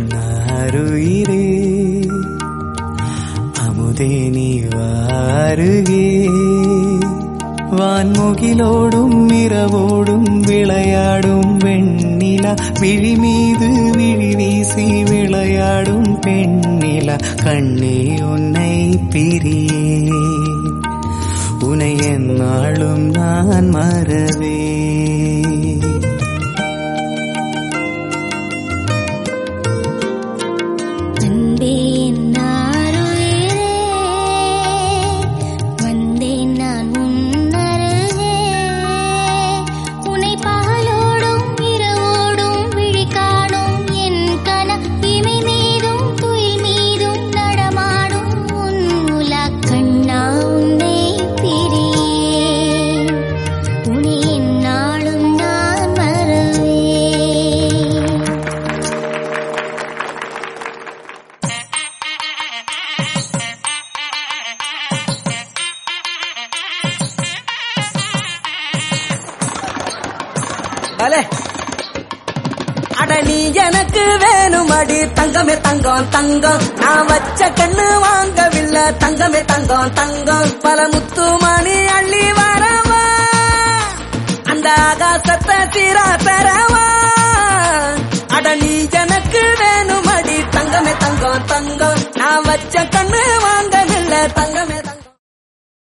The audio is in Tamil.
என்னாருயிரே அமுதே நீ வாருகே வான்முகிலோடும் இரவோடும் விளையாடும் வெண்ணிலா விழி மீது விழி வீசி விளையாடும் பெண்ணிலா கண்ணே உன்னை பிரியே உனை என்னாலும் நான் மறவே அன்பே என்னாருயிரே வந்தேன் நான் உன்னருகே உன்னை பகலோடும் இரவோடும் விழி காணும் என் கன இமை மீதும் துயில் மீதும் நடமாடும் உன் உலா கண்ணா உன்னை பிரியே உன்னை என்னாலும் நான் மறவே அலே அட நீ எனக்கு வேணும் அடி தங்கமே தங்கம் தங்கம் நான் வச்ச கண்ணு வாங்கவில்லை தங்கமே தங்கம் தங்கம் பல முத்து மணி அள்ளி வரவா அந்த ஆகாசத்தை சீரா பெறவா அட நீ எனக்கு வேணும் அடி தங்கமே தங்கம் தங்கம் நான் வச்ச கண்ணு வாங்கவில்லை தங்கமே தங்கம்